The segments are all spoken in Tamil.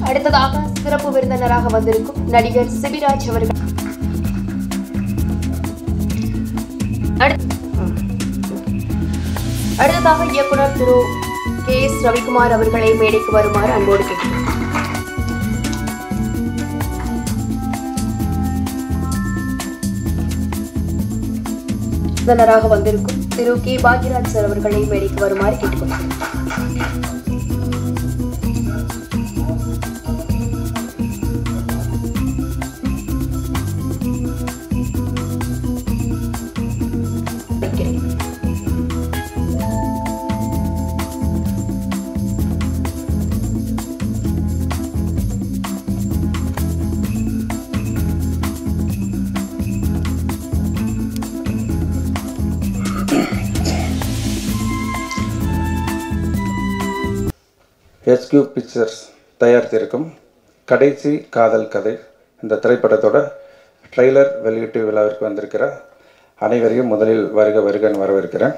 அடுத்ததாக சிறப்பு விருந்தினராக வந்திருக்கும் நடிகர் சிபிராஜ் அவர்கள் அடுத்- அடுத்ததாக இயக்குனர் திரு கே எஸ் ரவிக்குமார் அவர்களை மேடைக்கு வருமாறு அன்போடு கேட்கிறேன் விருந்தினராக வந்திருக்கும் திரு கே பாக்யராஜ் சார் அவர்களை மேடைக்கு வருமாறு கேட்டுக்கொள்கிறேன் வைக்கிறேன். எஸ்கியூ பிக்சர்ஸ் தயாரித்திருக்கும் கடைசி காதல் கதை இந்த திரைப்படத்தோட ட்ரெய்லர் வெளியீட்டு விழாவிற்கு வந்திருக்கிற அனைவரையும் முதலில் வருக வருகன்னு வரவேற்கிறேன்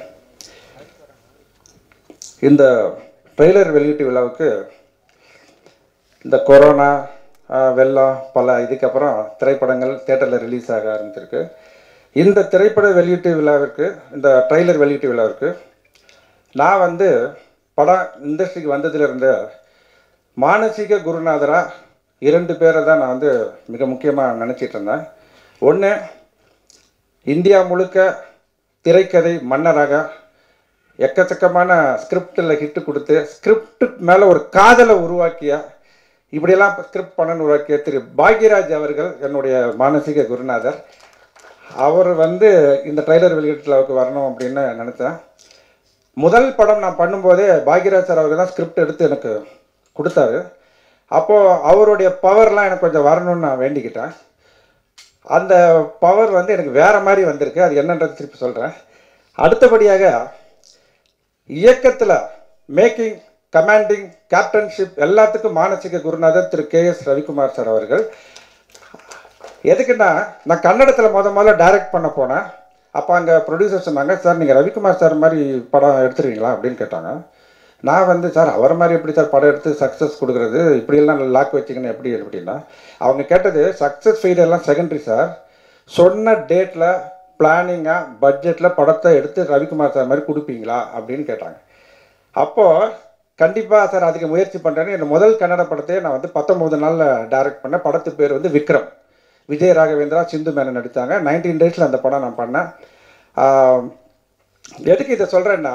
இந்த ட்ரெய்லர் வெளியீட்டு விழாவுக்கு இந்த கொரோனா ஆஹ், வெள்ளம் பல இதுக்கப்புறம் திரைப்படங்கள் தேட்டரில் ரிலீஸ் ஆக ஆரம்பிச்சிருக்கு இந்த திரைப்பட வெளியீட்டு விழாவிற்கு இந்த ட்ரெய்லர் வெளியீட்டு விழாவிற்கு நான் வந்து படம் இண்டஸ்ட்ரிக்கு வந்ததுலேருந்து மானசீக குருநாதராக இரண்டு பேரை தான் நான் வந்து மிக முக்கியமாக நினச்சிட்டு இருந்தேன் ஒன்று இந்தியா முழுக்க திரைக்கதை மன்னராக எக்கச்சக்கமான ஸ்கிரிப்டில் ஹிட்டு கொடுத்து ஸ்கிரிப்ட் மேலே ஒரு காதலை உருவாக்கிய இப்படியெல்லாம் ஸ்கிரிப்ட் பண்ணணும்னு உருவாக்கிய திரு பாக்யராஜ் அவர்கள் என்னுடைய மானசீக குருநாதர் அவர் வந்து இந்த ட்ரைலர் வெளியீட்டில் வரணும் அப்படின்னு நினச்சேன் முதல் படம் நான் பண்ணும்போதே பாக்யராஜ் சார் அவர்கள் தான் ஸ்கிரிப்ட் எடுத்து எனக்கு கொடுத்தாரு அப்போது அவருடைய பவர்லாம் எனக்கு கொஞ்சம் வரணும்னு நான் வேண்டிக்கிட்டேன் அந்த பவர் வந்து எனக்கு வேற மாதிரி வந்திருக்கு அது என்னன்றது திருப்பி சொல்கிறேன் அடுத்தபடியாக இயக்கத்தில் மேக்கிங் கமாண்டிங் கேப்டன்ஷிப் எல்லாத்துக்கும் மானசீக குருநாதர் திரு கே எஸ் ரவிக்குமார் சார் அவர்கள் எதுக்குன்னா நான் கன்னடத்தில் முத முதல்ல டைரக்ட் பண்ண போனேன் அப்போ அங்கே ப்ரொடியூசர் சொன்னாங்க சார் நீங்கள் ரவிக்குமார் சார் மாதிரி படம் எடுத்துருவீங்களா அப்படின்னு கேட்டாங்க நான் வந்து சார் அவர் மாதிரி எப்படி சார் படம் எடுத்து சக்ஸஸ் கொடுக்குறது இப்படியெல்லாம் லாக் வச்சிங்கன்னு எப்படி அப்படின்னா அவங்க கேட்டது சக்ஸஸ் ஃபெயிலியர் எல்லாம் செகண்டரி சார் சொன்ன டேட்டில் பிளானிங்காக பட்ஜெட்டில் படத்தை எடுத்து ரவிக்குமார் சார் மாதிரி கொடுப்பீங்களா அப்படின்னு கேட்டாங்க அப்போது கண்டிப்பாக சார் அதுக்கு முயற்சி பண்ணுறேன்னு என் முதல் கன்னட படத்தையே நான் வந்து பத்தொம்போது நாளில் டைரக்ட் பண்ணேன் படத்து பேர் வந்து விக்ரம் விஜய் ராகவேந்திரா சிந்து மேனன் நடித்தாங்க நைன்டீன் டேஸில் அந்த படம் நான் பண்ணேன் ஆஹ், எதுக்கு இதை சொல்கிறேன்னா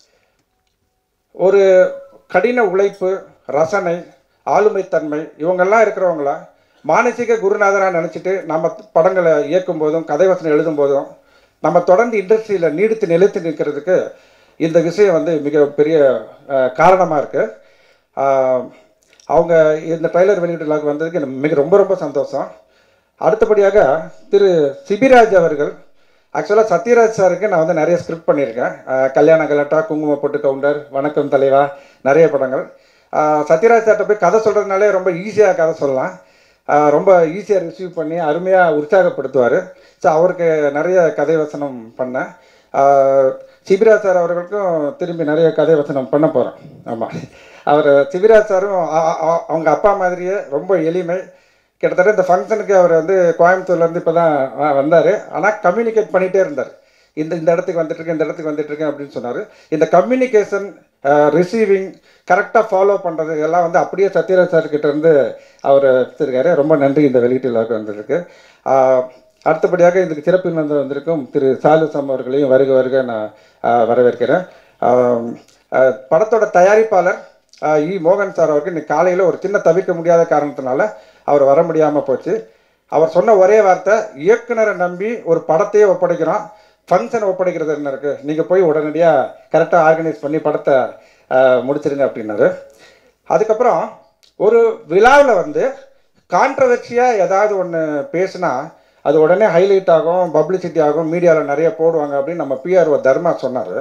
ஒரு கடின உழைப்பு ரசனை ஆளுமைத்தன்மை இவங்கெல்லாம் இருக்கிறவங்கள மானசீக குருநாதராக நினச்சிட்டு நம்ம படங்களை இயக்கும் போதும் கதை வசனம் எழுதும் போதும் நம்ம தொடர்ந்து இண்டஸ்ட்ரியில் நீடித்து நிலைத்து நிற்கிறதுக்கு இந்த விஷயம் வந்து மிகப்பெரிய காரணமாக இருக்குது அவங்க இந்த ட்ரைலர் வெளியீட்டுலாக்கு வந்ததுக்கு எனக்கு மிக ரொம்ப ரொம்ப சந்தோஷம் அடுத்தபடியாக திரு சிபிராஜ் அவர்கள் ஆக்சுவலாக சத்யராஜ் சாருக்கு நான் வந்து நிறைய ஸ்கிரிப்ட் பண்ணியிருக்கேன் அஹ், கல்யாண கலட்டா குங்கும பொட்டு கவுண்டர் வணக்கம் தலைவா நிறைய படங்கள் அஹ், சத்யராஜ் சார்கிட்ட போய் கதை சொல்கிறதுனாலே ரொம்ப ஈஸியாக கதை சொல்லலாம் அஹ், ரொம்ப ஈஸியாக ரிசீவ் பண்ணி அருமையாக உற்சாகப்படுத்துவார் ஸோ அவருக்கு நிறைய கதை வசனம் பண்ணேன் அஹ், சிபிராஜ் சார் அவர்களுக்கும் திரும்பி நிறைய கதை வசனம் பண்ண போகிறோம் ஆமாம் அவர் சிபிராஜ் சாரும் அ- அ- அ- அவங்க அப்பா மாதிரியே ரொம்ப எளிமை கிட்டத்தட்ட இந்த ஃபங்க்ஷனுக்கு அவர் வந்து கோயம்புத்தூர்லேருந்து இப்போ தான் வந்தார் ஆனால் கம்யூனிகேட் பண்ணிகிட்டே இருந்தார் இந்த இந்த இடத்துக்கு வந்துட்டுருக்கேன் இந்த இடத்துக்கு வந்துட்டுருக்கேன் அப்படின்னு சொன்னார் இந்த கம்யூனிகேஷன் ரிசீவிங் கரெக்டாக ஃபாலோ பண்ணுறது இதெல்லாம் வந்து அப்படியே சத்யராஜ் சார் கிட்ட இருந்து அவர் எடுத்திருக்காரு ரொம்ப நன்றி இந்த வெளியீட்டு விழாவுக்கு வந்ததுக்கு ஆஹ், அடுத்தபடியாக இதுக்கு சிறப்பு விருந்தினர் வந்திருக்கும் திரு சாலு சம் அவர்களையும் வருக வருக நான் ஆஹ், வரவேற்கிறேன் ஆஹ், ஆஹ், படத்தோட தயாரிப்பாளர் ஆஹ், இ மோகன் சார் அவருக்கு இன்னைக்கு காலையில் ஒரு சின்ன தவிர்க்க முடியாத காரணத்தினால அவர் வர முடியாமல் போச்சு அவர் சொன்ன ஒரே வார்த்தை இயக்குனரை நம்பி ஒரு படத்தையே ஒப்படைக்கிறோம் ஃபங்க்ஷனை ஒப்படைக்கிறது என்ன இருக்குது நீங்கள் போய் உடனடியாக கரெக்டாக ஆர்கனைஸ் பண்ணி படத்தை ஆஹ், முடிச்சிருங்க அப்படின்னாரு அதுக்கப்புறம் ஒரு விழாவில் வந்து கான்ட்ரவர்சியாக ஏதாவது ஒன்று பேசுனா அது உடனே ஹைலைட் ஆகும் பப்ளிசிட்டி ஆகும் மீடியாவில் நிறைய போடுவாங்க அப்படின்னு நம்ம பிஆர்ஓ தர்மா சொன்னார்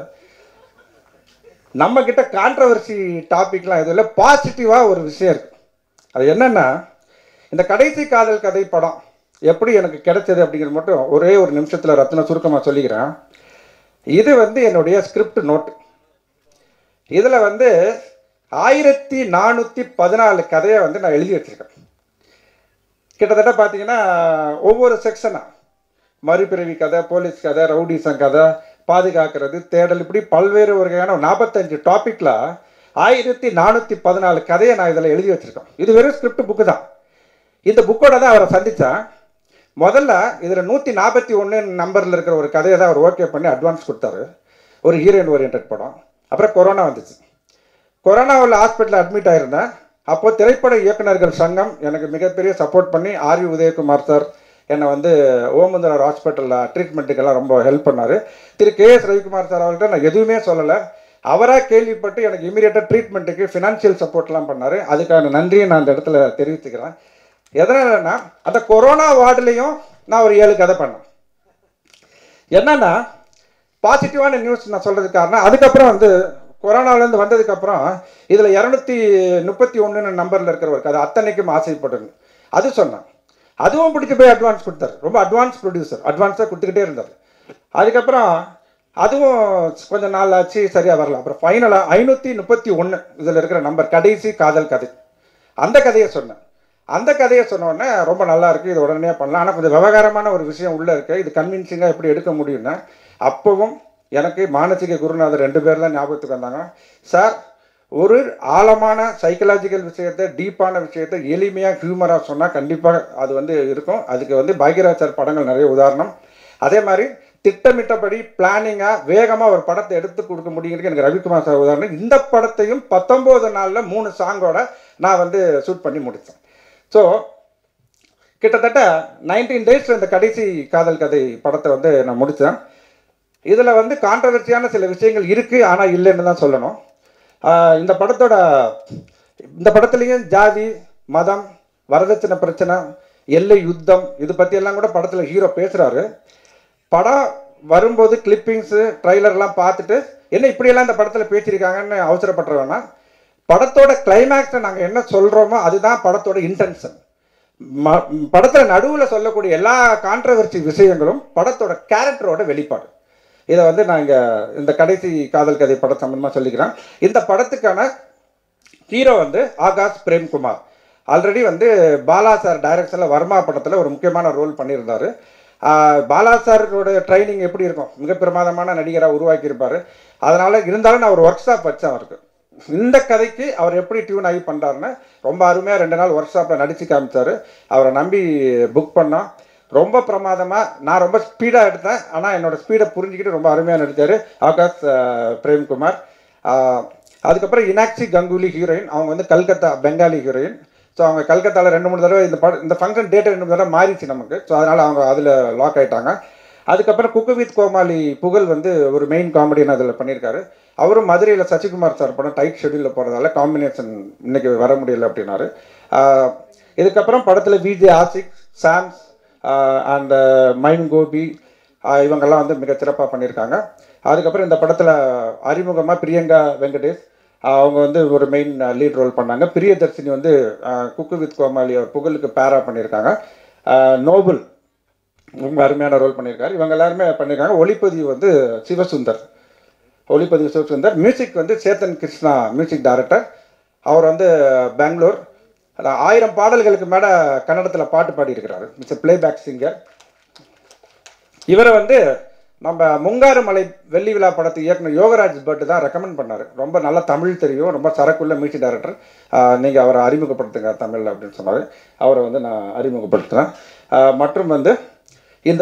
நம்ம கிட்ட கான்ட்ரவர்சி டாபிக்லாம் எதுவும் இல்லை பாசிட்டிவாக ஒரு விஷயம் இருக்கு அது என்னன்னா இந்த கடைசி காதல் கதை படம் எப்படி எனக்கு கிடைச்சது அப்படிங்கிறது மட்டும் ஒரே ஒரு நிமிஷத்தில் ரத்ன சுருக்கமாக சொல்லிக்கிறேன் இது வந்து என்னுடைய ஸ்கிரிப்ட் நோட் இதில் வந்து ஆயிரத்தி நானூற்றி பதினாலு கதையை வந்து நான் எழுதி வச்சிருக்கேன் கிட்டத்தட்ட பார்த்தீங்கன்னா ஒவ்வொரு செக்ஷனாக மறுபிறவி கதை போலீஸ் கதை ரவுடிசம் கதை பாதுகாக்கிறது தேடல் இப்படி பல்வேறு வகையான நாற்பத்தஞ்சு டாப்பிக்கில் ஆயிரத்தி நானூற்றி பதினாலு கதையை நான் இதில் எழுதி வச்சுருக்கேன் இது வெறும் ஸ்கிரிப்ட் புக்கு தான் இந்த புக்கோட தான் அவரை சந்தித்தேன் முதல்ல இதில் நூற்றி நாற்பத்தி ஒன்று நம்பரில் இருக்கிற ஒரு கதையை தான் அவர் ஓகே பண்ணி அட்வான்ஸ் கொடுத்தாரு ஒரு ஹீரோயின் ஓரியன்ட் படம் அப்புறம் கொரோனா வந்துச்சு கொரோனாவில் ஹாஸ்பிட்டலில் அட்மிட் ஆயிருந்தேன் அப்போ திரைப்பட இயக்குனர்கள் சங்கம் எனக்கு மிகப்பெரிய சப்போர்ட் பண்ணி ஆர்வி உதயகுமார் சார் என்னை வந்து ஓமந்தரார் ஹாஸ்பிட்டலில் ட்ரீட்மெண்ட்டுக்கெல்லாம் ரொம்ப ஹெல்ப் பண்ணார் திரு கே எஸ் ரவிக்குமார் சார் அவர்கிட்ட நான் எதுவுமே சொல்லலை அவராக கேள்விப்பட்டு எனக்கு இமீடியட்டாக ட்ரீட்மெண்ட்டுக்கு ஃபினான்ஷியல் சப்போர்ட்லாம் பண்ணார் அதுக்கான நன்றியை நான் அந்த இடத்துல தெரிவிச்சுக்கிறேன் எதனாலன்னா அந்த கொரோனா வார்டுலேயும் நான் ஒரு ஏழு கதை பண்ணேன் என்னன்னா பாசிட்டிவான நியூஸ் நான் சொல்கிறதுக்கு காரணம் அதுக்கப்புறம் வந்து கொரோனாலேருந்து வந்ததுக்கப்புறம் இதில் இரநூத்தி முப்பத்தி ஒன்று நம்பரில் இருக்கிற ஒரு கதை அத்தனைக்கும் ஆசைப்பட்டுங்க அது சொன்னேன் அதுவும் பிடிச்சி போய் அட்வான்ஸ் கொடுத்தாரு ரொம்ப அட்வான்ஸ் ப்ரொடியூசர் அட்வான்ஸாக கொடுத்துக்கிட்டே இருந்தார் அதுக்கப்புறம் அதுவும் கொஞ்சம் நாள் ஆச்சு சரியாக வரல அப்புறம் ஃபைனலாக ஐநூற்றி முப்பத்தி ஒன்று இதில் இருக்கிற நம்பர் கடைசி காதல் கதை அந்த கதையை சொன்னேன் அந்த கதையை சொன்ன உடனே ரொம்ப நல்லா இருக்குது இது உடனே பண்ணலாம் ஆனால் கொஞ்சம் விவகாரமான ஒரு விஷயம் உள்ளே இருக்குது இது கன்வின்சிங்காக எப்படி எடுக்க முடியும்னா அப்போவும் எனக்கு மானசீக குருநாதர் ரெண்டு பேர் தான் ஞாபகத்துக்கு வந்தாங்க சார் ஒரு ஆழமான சைக்கலாஜிக்கல் விஷயத்தை டீப்பான விஷயத்தை எளிமையாக ஹியூமராக சொன்னால் கண்டிப்பாக அது வந்து இருக்கும் அதுக்கு வந்து பாக்யராஜ் சார் படங்கள் நிறைய உதாரணம் அதே மாதிரி திட்டமிட்டபடி பிளானிங்காக வேகமாக ஒரு படத்தை எடுத்து கொடுக்க முடியுங்கிறது எனக்கு ரவிக்குமார் சார் உதாரணம் இந்த படத்தையும் பத்தொம்போது நாளில் மூணு சாங்கோட நான் வந்து ஷூட் பண்ணி முடித்தேன் ஸோ கிட்டத்தட்ட நைன்டீன் டேஸில் இந்த கடைசி காதல் கதை படத்தை வந்து நான் முடித்தேன் இதில் வந்து கான்ட்ரவர்சியான சில விஷயங்கள் இருக்குது ஆனால் இல்லைன்னு தான் சொல்லணும் ஆஹ் இந்த படத்தோட இந்த படத்துலேயும் ஜாதி மதம் வரதட்சணை பிரச்சனை எல்லை யுத்தம் இது பற்றியெல்லாம் கூட படத்தில் ஹீரோ பேசுகிறாரு படம் வரும்போது கிளிப்பிங்ஸு ட்ரைலர்லாம் பார்த்துட்டு என்ன இப்படியெல்லாம் இந்த படத்தில் பேசியிருக்காங்கன்னு அவசரப்பட்டுற வேணாம் படத்தோட கிளைமேக்ஸை நாங்கள் என்ன சொல்கிறோமோ அதுதான் படத்தோட இன்டென்ஷன் ம படத்தில் நடுவில் சொல்லக்கூடிய எல்லா கான்ட்ரவர்சி விஷயங்களும் படத்தோட கேரக்டரோட வெளிப்பாடு இதை வந்து நான் இங்கே இந்த கடைசி காதல் கதை படம் சம்பந்தமாக சொல்லிக்கிறேன் இந்த படத்துக்கான ஹீரோ வந்து ஆகாஷ் பிரேம்குமார் ஆல்ரெடி வந்து பாலா சார் டைரக்ஷனில் வர்மா படத்தில் ஒரு முக்கியமான ரோல் பண்ணியிருந்தார் பாலா சாரோட ட்ரைனிங் எப்படி இருக்கும் மிக பிரமாதமான நடிகராக உருவாக்கியிருப்பார் அதனால் இருந்தாலும் நான் ஒரு ஒர்க் ஷாப் வச்சேன் அவருக்கு இந்த கதைக்கு அவர் எப்படி டியூன் ஆகி பண்ணுறாருன்னு ரொம்ப அருமையாக ரெண்டு நாள் ஒர்க் ஷாப்பில் நடித்து காமிச்சார் அவரை நம்பி புக் பண்ணோம் ரொம்ப பிரமாதமாக நான் ரொம்ப ஸ்பீடாக எடுத்தேன் ஆனால் என்னோட ஸ்பீடை புரிஞ்சுக்கிட்டு ரொம்ப அருமையாக நடித்தார் ஆகாஷ் அஹ், பிரேம்குமார் ஆஹ், அதுக்கப்புறம் இனாக்சி கங்குலி ஹீரோயின் அவங்க வந்து கல்கத்தா பெங்காலி ஹீரோயின் ஸோ அவங்க கல்கத்தாவில் ரெண்டு மூணு தடவை இந்த படம் இந்த ஃபங்க்ஷன் டேட்டு ரெண்டு மூணு தடவை மாறிச்சு நமக்கு ஸோ அதனால் அவங்க அதில் லாக் ஆயிட்டாங்க அதுக்கப்புறம் குக்கு வித் கோமாளி புகழ் வந்து ஒரு மெயின் காமெடின்னு அதில் பண்ணியிருக்காரு அவரும் மதுரையில் சசிகுமார் சார் படம் டைட் ஷெட்யூலில் போகிறதால காம்பினேஷன் இன்னைக்கு வர முடியல அப்படின்னாரு ஆஹ் இதுக்கப்புறம் படத்தில் VJ Ashiq Sams and mime Gopi ஆஹ் இவங்கெல்லாம் வந்து மிக சிறப்பாக பண்ணியிருக்காங்க அதுக்கப்புறம் இந்த படத்தில் அறிமுகமாக பிரியங்கா வெங்கடேஷ் ஆஹ் அவங்க வந்து ஒரு மெயின் லீட் ரோல் பண்ணாங்க பிரியதர்ஷினி வந்து ஆஹ் குக்கு வித் கோமாளி அவர் புகழுக்கு பேரா பண்ணியிருக்காங்க ஆஹ் நோபல் ரொம்ப அருமையான ரோல் பண்ணியிருக்காரு இவங்க எல்லாருமே பண்ணியிருக்காங்க ஒளிப்பதிவு வந்து சிவசுந்தர் ஒளிப்பதிவு சிவசுந்தர் மியூசிக் வந்து சேத்தன் கிருஷ்ணா மியூசிக் டைரக்டர் அவர் வந்து பெங்களூர் அதான் ஆயிரம் பாடல்களுக்கு மேலே கன்னடத்தில் பாட்டு பாடியிருக்கிறாரு மிஸ்டர் பிளேபேக் சிங்கர் இவரை வந்து நம்ம முங்காறு மலை வெள்ளி விழா படத்து இயக்குனர் யோகராஜ் பட் தான் ரெக்கமெண்ட் பண்ணார் ரொம்ப நல்ல தமிழ் தெரியும் ரொம்ப சரக்குள்ள மியூசிக் டைரக்டர் நீங்கள் அவரை அறிமுகப்படுத்துங்க தமிழில் அப்படின்னு சொன்னார் அவரை வந்து நான் அறிமுகப்படுத்துகிறேன் ஆஹ் மற்றும் வந்து இந்த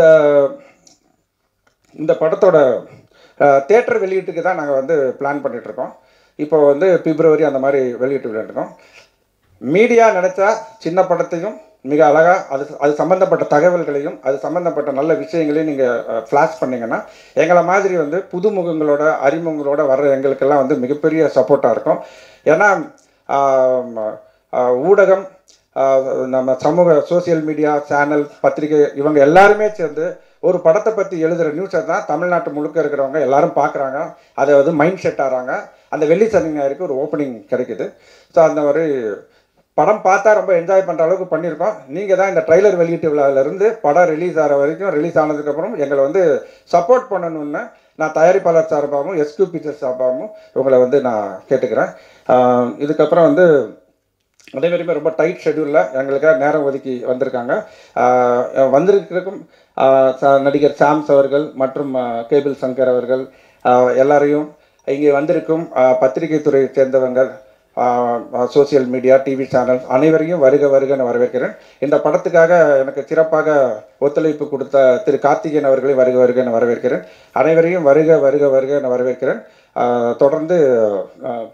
இந்த படத்தோட தேட்டர் வெளியீட்டுக்கு தான் நாங்கள் வந்து பிளான் பண்ணிகிட்ருக்கோம் இப்போ வந்து பிப்ரவரி அந்த மாதிரி வெளியிட்டு விளையாட்டுருக்கோம் மீடியா நினச்சா சின்ன படத்தையும் மிக அழகாக அது அது சம்மந்தப்பட்ட தகவல்களையும் அது சம்மந்தப்பட்ட நல்ல விஷயங்களையும் நீங்கள் ஃப்ளாஷ் பண்ணீங்கன்னா எங்களை மாதிரி வந்து புதுமுகங்களோட அறிமுகங்களோட வர்ற எங்களுக்கெல்லாம் வந்து மிகப்பெரிய சப்போர்ட்டாக இருக்கும் ஏன்னா ஆம், ஆ, ஊடகம் ஆ, நம்ம சமூக சோஷியல் மீடியா சேனல் பத்திரிகை இவங்க எல்லாருமே சேர்ந்து ஒரு படத்தை பற்றி எழுதுகிற நியூஸை தான் தமிழ்நாட்டு முழுக்க இருக்கிறவங்க எல்லாரும் பார்க்குறாங்க அதை வந்து மைண்ட் செட் ஆகிறாங்க அந்த வெள்ளி சனி ஞாயிறுக்கு ஒரு ஓப்பனிங் கிடைக்குது ஸோ அந்த மாதிரி படம் பார்த்தா ரொம்ப என்ஜாய் பண்ணுற அளவுக்கு பண்ணியிருக்கோம் நீங்கள் தான் இந்த ட்ரைலர் வெளியீட்டு விழாவிலேருந்து படம் ரிலீஸ் ஆகிற வரைக்கும் ரிலீஸ் ஆனதுக்கப்புறம் எங்களை வந்து சப்போர்ட் பண்ணணும்னு நான் தயாரிப்பாளர் சார்பாகவும் எஸ்கியூ பிக்சர்ஸ் சார்பாகவும் இவங்களை வந்து நான் கேட்டுக்கிறேன் ஆஹ் இதுக்கப்புறம் வந்து அனைவருமே ரொம்ப டைட் ஷெடியூலில் எங்களுக்காக நேரம் ஒதுக்கி வந்திருக்காங்க ஆஹ் வந்திருக்கிறதுக்கும் ஆஹ் ச- நடிகர் சாம்ஸ் அவர்கள் மற்றும் ஆஹ் கேபிள் சங்கர் அவர்கள் ஆஹ் எல்லாரையும் இங்கே வந்திருக்கும் ஆஹ் பத்திரிகை துறையை சேர்ந்தவங்க சோசியல் மீடியா டிவி சேனல் அனைவரையும் வருக வருக நான் வரவேற்கிறேன் இந்த படத்துக்காக எனக்கு சிறப்பாக ஒத்துழைப்பு கொடுத்த திரு கார்த்திகேயன் அவர்களை வருக வருக நான் வரவேற்கிறேன் அனைவரையும் வருக வருக வருக நான் வரவேற்கிறேன் ஆஹ் தொடர்ந்து ஆஹ்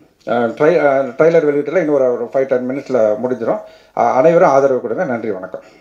ட்ரை ட்ரைலர் வெளியிட்டில் இன்னொரு ஒரு ஃபைவ் டென் மினிட்ஸில் முடிஞ்சிடும் அஹ் அனைவரும் ஆதரவு கொடுங்க நன்றி வணக்கம்